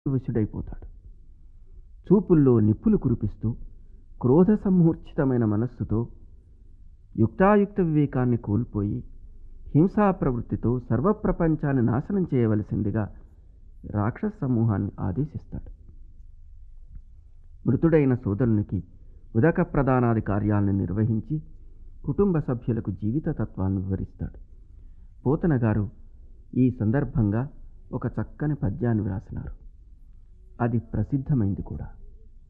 వశుడైపోతాడు చూపుల్లో నిప్పులు కురిపిస్తూ క్రోధ సమ్మూర్ఛితమైన మనస్సుతో యుక్తాయుక్త వివేకాన్ని కోల్పోయి హింసా ప్రవృత్తితో సర్వప్రపంచాన్ని నాశనం చేయవలసిందిగా రాక్షస సమూహాన్ని ఆదేశిస్తాడు మృతుడైన సోదరునికి ఉదక ప్రదానాది కార్యాలను నిర్వహించి కుటుంబ సభ్యులకు జీవిత తత్వాన్ని వివరిస్తాడు పోతన గారు ఈ సందర్భంగా ఒక చక్కని పద్యాన్ని వ్రాసినారు అది ప్రసిద్ధమైంది కూడా